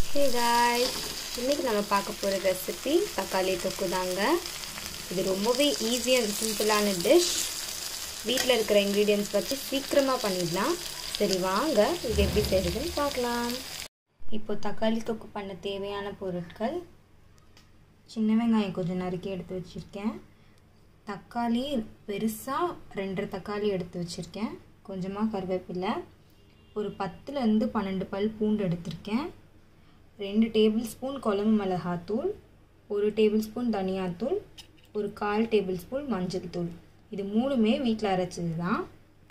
hey guys இன்றைக்கி நம்ம பார்க்க போகிற ரெசிபி தக்காளி தொக்கு தாங்க இது ரொம்பவே ஈஸி அண்ட் சிம்பிளான டிஷ் வீட்டில் இருக்கிற இன்க்ரீடியன்ஸ் வச்சு சீக்கிரமாக பண்ணிடலாம் சரி வாங்க இது எப்படி செய்கிறதுன்னு பார்க்கலாம் இப்போ தக்காளி தொக்கு பண்ண தேவையான பொருட்கள் சின்ன வெங்காயம் கொஞ்சம் நறுக்கி எடுத்து வச்சுருக்கேன் தக்காளி பெருசாக ரெண்டரை தக்காளி எடுத்து வச்சுருக்கேன் கொஞ்சமாக கருவேப்பிலை ஒரு பத்துலேருந்து பன்னெண்டு பல் பூண்டு எடுத்திருக்கேன் ரெண்டு டேபிள் ஸ்பூன் குழம்பு மிளகாத்தூள் ஒரு டேபிள் ஸ்பூன் தனியாத்தூள் ஒரு கால் டேபிள் ஸ்பூன் மஞ்சள் தூள் இது மூணுமே வீட்டில் அரைச்சது தான்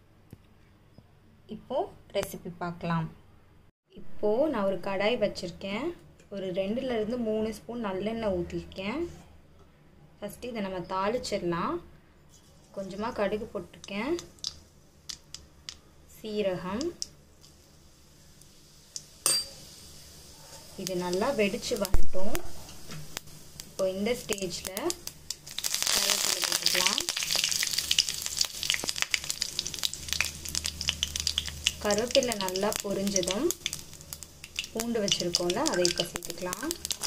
இப்போது ரெசிபி பார்க்கலாம் இப்போது நான் ஒரு கடாய் வச்சுருக்கேன் ஒரு ரெண்டுலேருந்து மூணு ஸ்பூன் நல்லெண்ணெய் ஊற்றிருக்கேன் ஃபஸ்ட்டு இதை நம்ம தாளிச்சிடலாம் கொஞ்சமாக கடுகு போட்டிருக்கேன் சீரகம் இது நல்லா வெடித்து வரட்டும் இப்போ இந்த ஸ்டேஜில் கருவேப்பிலை போட்டுக்கலாம் கருவேப்பிலை நல்லா பொரிஞ்சதும் பூண்டு வச்சுருக்கோம்ல அதை இப்போ சேர்த்துக்கலாம்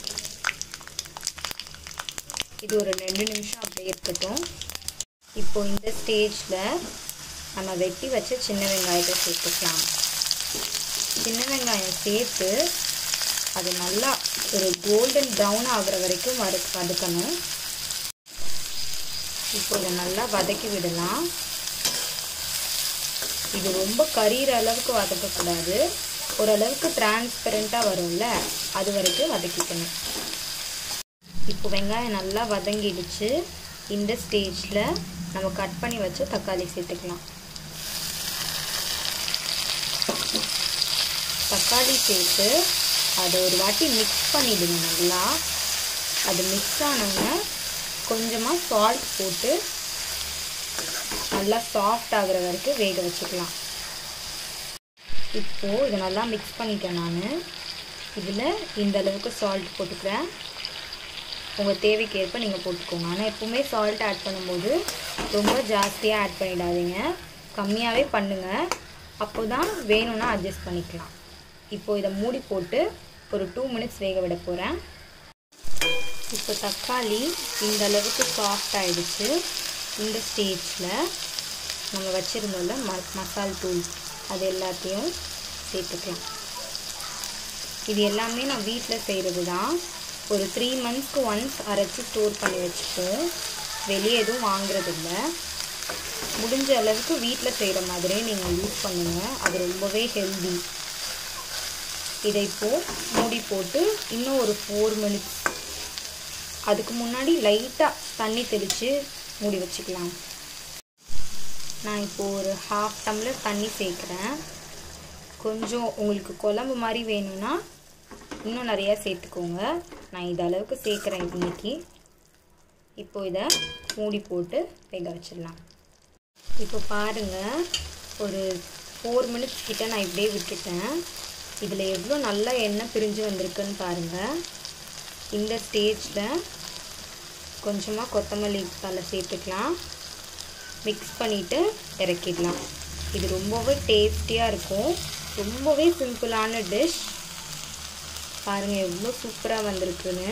இது ஒரு ரெண்டு நிமிஷம் அப்படியே இருக்கட்டும் இப்போ இந்த ஸ்டேஜில் நம்ம வெட்டி வச்ச சின்ன வெங்காயத்தை சேர்த்துக்கலாம் சின்ன வெங்காயம் சேர்த்து அது நல்லா ஒரு கோல்டன் ப்ரௌன் ஆகிற வரைக்கும் வறு வதக்கணும் இப்போ இதை நல்லா வதக்கி விடலாம் இது ரொம்ப கரியிற அளவுக்கு வதக்கக்கூடாது ஓரளவுக்கு டிரான்ஸ்பரண்ட்டாக வரும்ல அது வரைக்கும் வதக்கிக்கணும் இப்போ வெங்காயம் நல்லா வதங்கிடுச்சு இந்த ஸ்டேஜில் நம்ம கட் பண்ணி வச்சு தக்காளி சேர்த்துக்கலாம் தக்காளி சேர்த்து அதை ஒரு வாட்டி மிக்ஸ் பண்ணிவிடுங்க நல்லா அது மிக்ஸ் ஆனோடனே கொஞ்சமாக சால்ட் போட்டு நல்லா சாஃப்ட் ஆகிற வரைக்கும் வேக வச்சுக்கலாம் இப்போது இதை நல்லா மிக்ஸ் பண்ணிட்டேன் நான் இதில் இந்த அளவுக்கு சால்ட் போட்டுக்கிறேன் உங்கள் தேவைக்கு ஏற்ப நீங்கள் போட்டுக்கோங்க ஆனால் எப்போவுமே சால்ட் ஆட் பண்ணும்போது ரொம்ப ஜாஸ்தியாக ஆட் பண்ணிடாதீங்க கம்மியாகவே பண்ணுங்கள் அப்போ தான் வேணும்னா அட்ஜஸ்ட் பண்ணிக்கலாம் இப்போ இதை மூடி போட்டு ஒரு டூ மினிட்ஸ் வேக விட போகிறேன் இப்போ தக்காளி இந்த அளவுக்கு சாஃப்ட் ஆகிடுச்சு இந்த ஸ்டேஜில் நம்ம வச்சுருந்தோம்ல ம மசால் தூள் அது எல்லாத்தையும் சேர்த்துக்கலாம் இது எல்லாமே நான் வீட்டில் செய்கிறது தான் ஒரு த்ரீ மந்த்ஸ்க்கு ஒன்ஸ் அரைச்சி ஸ்டோர் பண்ணி வச்சுப்போம் வெளியே எதுவும் வாங்குறதில்ல முடிஞ்ச அளவுக்கு வீட்டில் செய்கிற மாதிரியே நீங்கள் யூஸ் பண்ணுங்கள் அது ரொம்பவே ஹெல்தி இதை இப்போது மூடி போட்டு இன்னும் ஒரு ஃபோர் மினிட்ஸ் அதுக்கு முன்னாடி லைட்டாக தண்ணி தெளித்து மூடி வச்சுக்கலாம் நான் இப்போது ஒரு ஹாஃப் டம்ளர் தண்ணி சேர்க்குறேன் கொஞ்சம் உங்களுக்கு குழம்பு மாதிரி வேணும்னா இன்னும் நிறையா சேர்த்துக்கோங்க நான் இது அளவுக்கு சேர்க்குறேன் இன்னைக்கு இப்போ இதை மூடி போட்டு வேக வச்சிடலாம் இப்போ பாருங்கள் ஒரு ஃபோர் மினிட்ஸ் கிட்ட நான் இப்படியே விட்டுட்டேன் இதில் எவ்வளோ நல்லா எண்ணெய் பிரிஞ்சு வந்திருக்குன்னு பாருங்கள் இந்த ஸ்டேஜில் கொஞ்சமாக கொத்தமல்லி தலை சேர்த்துக்கலாம் மிக்ஸ் பண்ணிவிட்டு இறக்கிடலாம் இது ரொம்பவே டேஸ்டியாக இருக்கும் ரொம்பவே சிம்பிளான டிஷ் பாருங்கள் எவ்வளோ சூப்பராக வந்திருக்குன்னு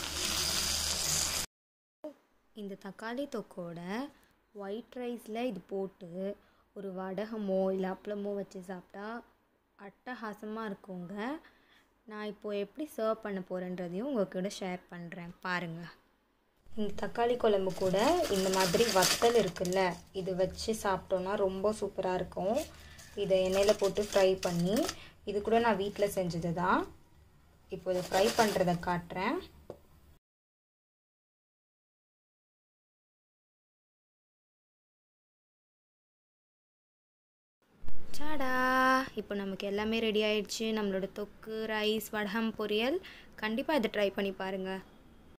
இந்த தக்காளி தொக்கோட ஒயிட் ரைஸில் இது போட்டு ஒரு வடகமோ இல்லை அப்பளமோ வச்சு சாப்பிட்டா அட்டகாசமாக இருக்குங்க நான் இப்போது எப்படி சர்வ் பண்ண போகிறேன்றதையும் உங்கள் கூட ஷேர் பண்ணுறேன் பாருங்கள் இந்த தக்காளி குழம்பு கூட இந்த மாதிரி வத்தல் இருக்குல்ல இது வச்சு சாப்பிட்டோன்னா ரொம்ப சூப்பராக இருக்கும் இதை எண்ணெயில் போட்டு ஃப்ரை பண்ணி இது கூட நான் வீட்டில் செஞ்சது தான் இப்போ இதை ஃப்ரை பண்ணுறத காட்டுறேன் சாடா இப்போ நமக்கு எல்லாமே ரெடி ஆயிடுச்சு நம்மளோட தொக்கு ரைஸ் வடகம் பொரியல் கண்டிப்பாக இதை ட்ரை பண்ணி பாருங்கள்